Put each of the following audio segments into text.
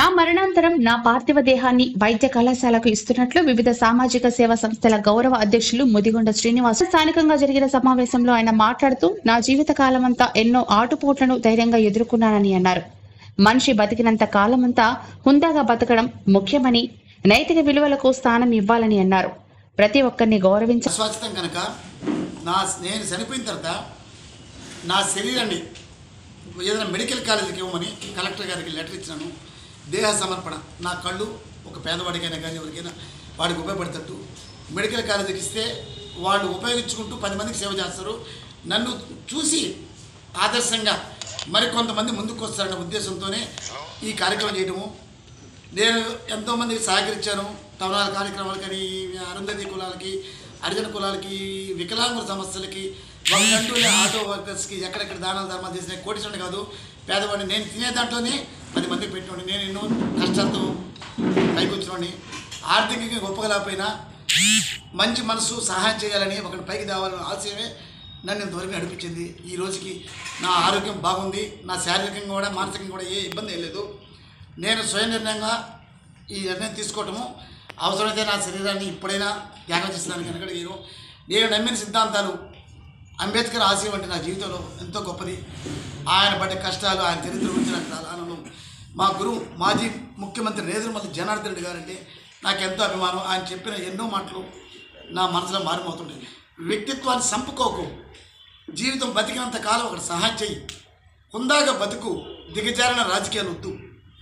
నా మరణాంతరం నా పార్థివ దేహాన్ని వైద్య కళాశాలకు ఇస్తున్నట్లు వివిధ సామాజిక సేవా సంస్థల గౌరవ అధ్యక్షులు ముదిగొండ శ్రీనివాస్ స్థానికంగా జరిగిన సమావేశంలో ఆయన మాట్లాడుతూ నా జీవిత కాలమంతా ఎన్నో ఆటుపోట్లను ధైర్యంగా ఎదుర్కొన్నానని అన్నారు మనిషి బతికినంత కాలమంతా హుందాగా బతకడం ముఖ్యమని నైతిక విలువలకు స్థానం ఇవ్వాలని అన్నారు ప్రతి ఒక్కరిని గౌరవించ అస్వాస్థ్యం కనుక నా నేను చనిపోయిన తర్వాత నా శరీరాన్ని ఏదైనా మెడికల్ కాలేజీకి ఇవ్వమని కలెక్టర్ గారికి లెటర్ ఇచ్చినాను దేహ సమర్పణ నా కళ్ళు ఒక పేదవాడికైనా కానీ ఎవరికైనా వాడికి ఉపయోగపడేటట్టు మెడికల్ కాలేజీకి ఇస్తే వాళ్ళు ఉపయోగించుకుంటూ పది మందికి సేవ చేస్తారు నన్ను చూసి ఆదర్శంగా మరికొంతమంది ముందుకు వస్తారనే ఉద్దేశంతోనే ఈ కార్యక్రమం చేయడము నేను ఎంతోమందికి సహకరించాను తవరాల కార్యక్రమాలకని అరుంధతి కులాలకి హరిజన కులాలకి వికలాంగుల సమస్యలకి వాళ్ళంటూ ఆటో వర్కర్స్కి ఎక్కడెక్కడ దానాలు ధర్మాలు చేసిన కోటిసండి కాదు పేదవాడిని నేను తినే దాంట్లోనే పది మందికి పెట్టినోడిని నేను ఎన్నో కష్టాలతో పైకి వచ్చినోడిని ఆర్థికంగా గొప్పగలేకపోయినా మంచి మనసు సహాయం చేయాలని ఒకటి పైకి తేవాలని ఆశయమే నన్ను ఇంతవరకు నడిపించింది ఈ రోజుకి నా ఆరోగ్యం బాగుంది నా శారీరకంగా కూడా మానసికంగా కూడా ఏ ఇబ్బంది ఏం లేదు నేను స్వయం నిర్ణయంగా ఈ నిర్ణయం తీసుకోవటము అవసరమైతే నా శరీరాన్ని ఇప్పుడైనా త్యాగం చేసేదానికి కనుక నేను నేను నమ్మిన సిద్ధాంతాలు అంబేద్కర్ ఆశయం అంటే నా జీవితంలో ఎంతో గొప్పది ఆయన పడ్డ కష్టాలు ఆయన చరిత్ర గురించి నాకు చాలా ఆనందం మా గురువు మాజీ ముఖ్యమంత్రి నేదురుమల్లి జనార్దన్ రెడ్డి గారంటే నాకు ఎంతో అభిమానం ఆయన చెప్పిన ఎన్నో మాటలు నా మనసులో మారిపోతుంటాయి వ్యక్తిత్వాన్ని సంపుకోకు జీవితం బతికినంత కాలం ఒకటి సహాయం చెయ్యి హుందాగా బతుకు దిగజారిన రాజకీయాలు వద్దు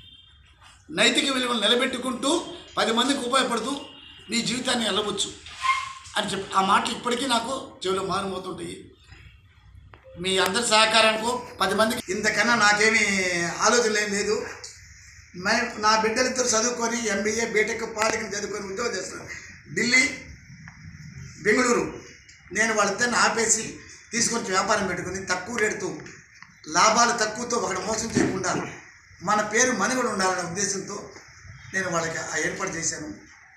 నైతిక విలువలు నిలబెట్టుకుంటూ పది మందికి ఉపయోగపడుతూ నీ జీవితాన్ని వెళ్ళవచ్చు అని చెప్పి ఆ మాటలు ఇప్పటికీ నాకు చెవిలో మారిపోతుంటాయి మీ అందరి సహకారానికి పది మందికి ఇంతకన్నా నాకేమీ ఆలోచన ఏం లేదు మే- నా బిడ్డలిద్దరు చదువుకొని ఎంబీఏ బీటెక్ పాలిటికల్ చదువుకొని ఉద్యోగం చేస్తున్నారు ఢిల్లీ బెంగళూరు నేను వాళ్ళిద్దరిని ఆపేసి తీసుకొని వ్యాపారం పెట్టుకుని తక్కువ రేటుతో లాభాలు తక్కువతో ఒకటి మోసం చేయకుండా మన పేరు మనుగడ ఉండాలనే ఉద్దేశంతో నేను వాళ్ళకి ఆ ఏర్పాటు చేశాను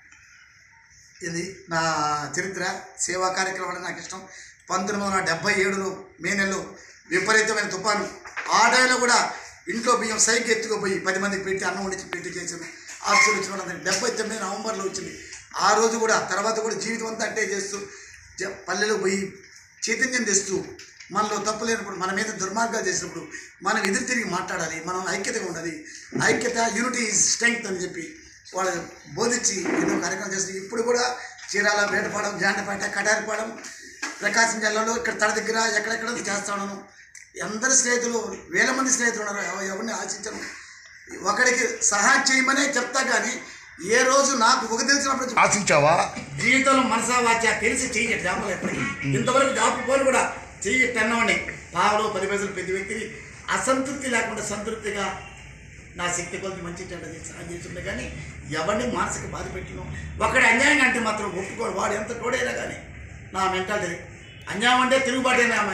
ఇది నా చరిత్ర సేవా కార్యక్రమాలు నాకు ఇష్టం పంతొమ్మిది వందల డెబ్బై ఏడులో మే నెలలో విపరీతమైన తుఫాను ఆ టైంలో కూడా ఇంట్లో బియ్యం సైకి ఎత్తుకుపోయి పది మందికి పెట్టి అన్నం వండించి పెట్టి చేశాను ఆఫీసులు వచ్చిన వాళ్ళందరికీ డెబ్బై తొమ్మిది నవంబర్లో వచ్చింది ఆ రోజు కూడా తర్వాత కూడా జీవితం అంతా అట్టే చేస్తూ జ- పల్లెలో పోయి చైతన్యం తెస్తూ మనలో తప్పు లేనప్పుడు మన మీద దుర్మార్గాలు చేసినప్పుడు మనం ఎదురు తిరిగి మాట్లాడాలి మనం ఐక్యతగా ఉండాలి ఐక్యత యూనిటీ ఈజ్ స్ట్రెంగ్త్ అని చెప్పి వాళ్ళు బోధించి ఎన్నో కార్యక్రమాలు చేస్తారు ఇప్పుడు కూడా చీరాల వేటపాడం జాండపేట కటారిపాడం ప్రకాశం జిల్లాలో ఇక్కడ తడ దగ్గర ఎక్కడెక్కడ చేస్తా ఉన్నాను అందరి స్నేహితులు వేల మంది స్నేహితులు ఉన్నారు ఎవ- ఎవరిని ఆశించను ఒకడికి సహాయం చేయమనే చెప్తా కానీ ఏ రోజు నాకు ఒక తెలిసినప్పుడు ఆశించావా జీవితంలో మనసా వాచ తెలిసి చెయ్యి జాపలు ఎప్పటికీ ఇంతవరకు జాపు పోలు కూడా చెయ్యి టన్నవండి పావులు పది పైసలు పెద్ద వ్యక్తిని అసంతృప్తి లేకుండా సంతృప్తిగా నా శక్తి కొద్ది మంచి చెడ్డ చేసి సాయం చేస్తుండే కానీ ఎవరిని మానసిక బాధ పెట్టిన ఒకటి అన్యాయం అంటే మాత్రం ఒప్పుకోడు వాడు ఎంత తోడైనా కానీ నా మెంటాలిటీ అన్యాయం అంటే తిరుగుబాటైనా